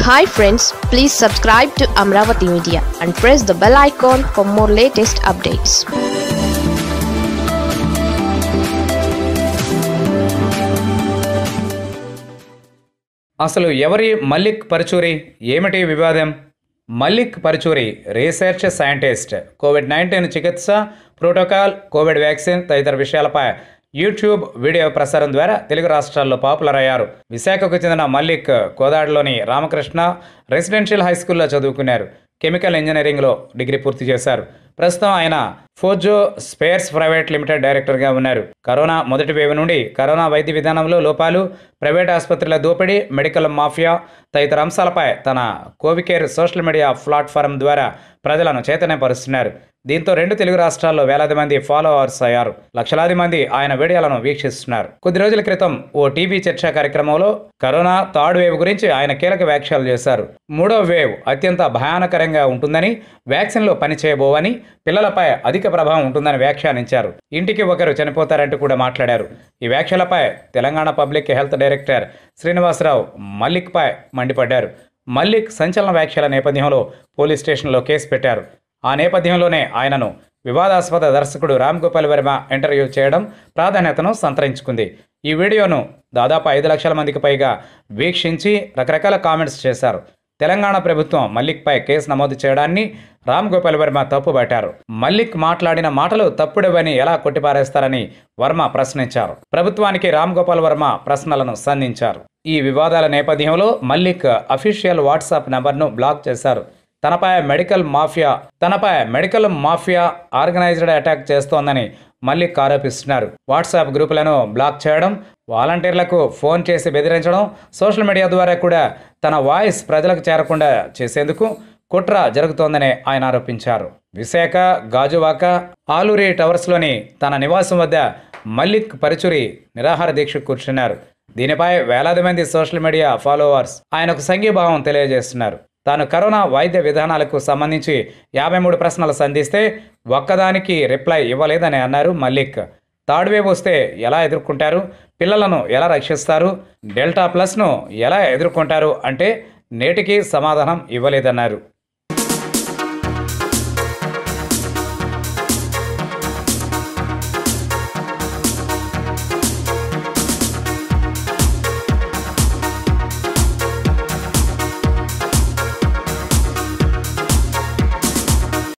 hi friends please subscribe to Amaravati media and press the bell icon for more latest updates అసలు ఎవరి మల్లిక్ పరుచూరి ఏమిటి వివాదం Mallik Paruchuri research scientist COVID nineteen చికిత్స protocol COVID vaccine తదితర విషయాలపై YouTube video ప్రసారం ద్వారా తెలుగు రాష్ట్రాల్లో పాపులర్ అయ్యారు విశాఖకు చెందిన మల్లిక్ కోదాడలోని రామకృష్ణ రెసిడెన్షియల్ హై స్కూల్లో చదువుకున్నారు కెమికల్ ఇంజనీరింగ్లో డిగ్రీ పూర్తి చేశారు ప్రస్తుతం ఆయన ఫోజో స్పేర్స్ ప్రైవేట్ లిమిటెడ్ డైరెక్టర్గా ఉన్నారు కరోనా మొదటి వేవ్ నుండి కరోనా వైద్య విధానంలో లోపాలు ప్రైవేట్ ఆసుపత్రుల దోపిడీ మెడికల్ మాఫియా తదితర అంశాలపై తన కోవికేర్ సోషల్ మీడియా ప్లాట్ఫారం ద్వారా ప్రజలను చైతన్యపరుస్తున్నారు దీంతో రెండు తెలుగు రాష్ట్రాల్లో వేలాది మంది ఫాలోవర్స్ అయ్యారు లక్షలాది మంది ఆయన వీడియోలను వీక్షిస్తున్నారు కొద్ది రోజుల క్రితం ఓ టీవీ చర్చా కార్యక్రమంలో కరోనా థర్డ్ వేవ్ గురించి ఆయన కీలక వ్యాఖ్యలు చేశారు మూడో వేవ్ అత్యంత భయానకరంగా ఉంటుందని వ్యాక్సిన్లో పనిచేయబోవని పిల్లలపై అధిక ప్రభావం ఉంటుందని వ్యాఖ్యానించారు ఇంటికి ఒకరు చనిపోతారంటూ కూడా మాట్లాడారు ఈ వ్యాఖ్యలపై Telangana public health director Srinivasarao మల్లిక్పై మండిపడ్డారు మల్లిక్ సంచలన వ్యాఖ్యల నేపథ్యంలో పోలీస్ స్టేషన్లో కేసు పెట్టారు ఆ నేపథ్యంలోనే ఆయనను వివాదాస్పద దర్శకుడు రామ్ గోపాల్ వర్మ ఇంటర్వ్యూ చేయడం ప్రాధాన్యతను సంతరించుకుంది ఈ వీడియోను దాదాపు ఐదు లక్షల మందికి పైగా వీక్షించి రకరకాల కామెంట్స్ చేశారు తెలంగాణ ప్రభుత్వం మల్లిక్పై కేసు నమోదు చేయడాన్ని రామ్ గోపాల్ వర్మ తప్పుబట్టారు మల్లిక్ మాట్లాడిన మాటలు తప్పుడవని ఎలా కొట్టిపారేస్తారని వర్మ ప్రశ్నించారు ప్రభుత్వానికి రామ్ గోపాల్ వర్మ ప్రశ్నలను సంధించారు ఈ వివాదాల నేపథ్యంలో మల్లిక్ అఫీషియల్ వాట్సాప్ నంబర్ను బ్లాక్ చేశారు తనపై మెడికల్ మాఫియా తనపై మెడికల్ మాఫియా ఆర్గనైజ్డ్ అటాక్ చేస్తోందని మల్లిక్ ఆరోపిస్తున్నారు వాట్సాప్ గ్రూపులను బ్లాక్ చేయడం వాలంటీర్లకు ఫోన్ చేసి బెదిరించడం సోషల్ మీడియా ద్వారా కూడా తన వాయిస్ ప్రజలకు చేరకుండా చేసేందుకు కుట్ర జరుగుతోందని ఆయన ఆరోపించారు విశాఖ గాజువాక ఆలూరి టవర్స్లోని తన నివాసం వద్ద మల్లిక్ పరుచురి నిరాహార దీక్ష కూర్చున్నారు దీనిపై వేలాది మంది సోషల్ మీడియా ఫాలోవర్స్ ఆయనకు సంఘీభావం తెలియజేస్తున్నారు తాను కరోనా వైద్య విధానాలకు సంబంధించి యాభై మూడు ప్రశ్నలు సంధిస్తే ఒక్కదానికి రిప్లై ఇవ్వలేదని అన్నారు మల్లిక్ థర్డ్ వేవ్ వస్తే ఎలా ఎదుర్కొంటారు పిల్లలను ఎలా రక్షిస్తారు డెల్టా ప్లస్ను ఎలా ఎదుర్కొంటారు అంటే నేటికి సమాధానం ఇవ్వలేదన్నారు